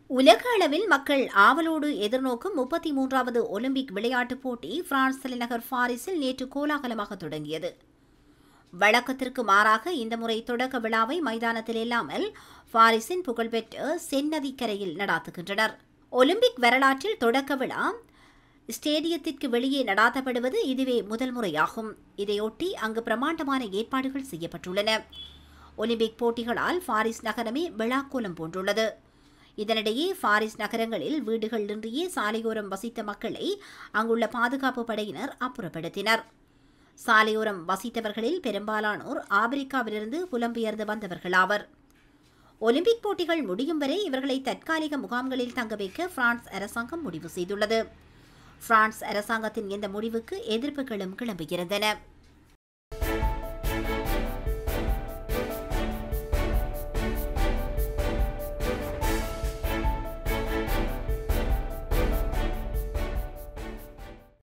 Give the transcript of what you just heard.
உலக அளவில் மக்கள் ஆவலோடு எதிர்நோக்கும் முப்பத்தி மூன்றாவது ஒலிம்பிக் விளையாட்டுப் போட்டி பிரான்ஸ் தலைநகர் பாரிஸில் நேற்று கோலாகலமாக தொடங்கியது வழக்கத்திற்கு மாறாக இந்த முறை தொடக்க விழாவை மைதானத்தில் இல்லாமல் பாரிஸின் புகழ்பெற்ற செந்நதி கரையில் நடாத்துகின்றனர் ஒலிம்பிக் வரலாற்றில் தொடக்க விழா ஸ்டேடியத்திற்கு வெளியே நடாத்தப்படுவது இதுவே முதல் முறையாகும் இதையொட்டி அங்கு பிரமாண்டமான ஏற்பாடுகள் செய்யப்பட்டுள்ளன ஒலிம்பிக் போட்டிகளால் பாரிஸ் நகரமே விழாக்கோலம் போன்றுள்ளது இதனிடையே பாரிஸ் நகரங்களில் வீடுகள் இன்றியே சாலையோரம் வசித்த மக்களை அங்குள்ள பாதுகாப்பு படையினர் அப்புறப்படுத்தினர் சாலையோரம் வசித்தவர்களில் பெரும்பாலானோர் ஆப்பிரிக்காவிலிருந்து புலம்பெயர்ந்து வந்தவர்களாவர் ஒலிம்பிக் போட்டிகள் முடியும் வரை இவர்களை தற்காலிக முகாம்களில் தங்க வைக்க பிரான்ஸ் அரசாங்கம் முடிவு செய்துள்ளது பிரான்ஸ் அரசாங்கத்தின் இந்த முடிவுக்கு எதிர்ப்புகளும் கிளம்புகின்றன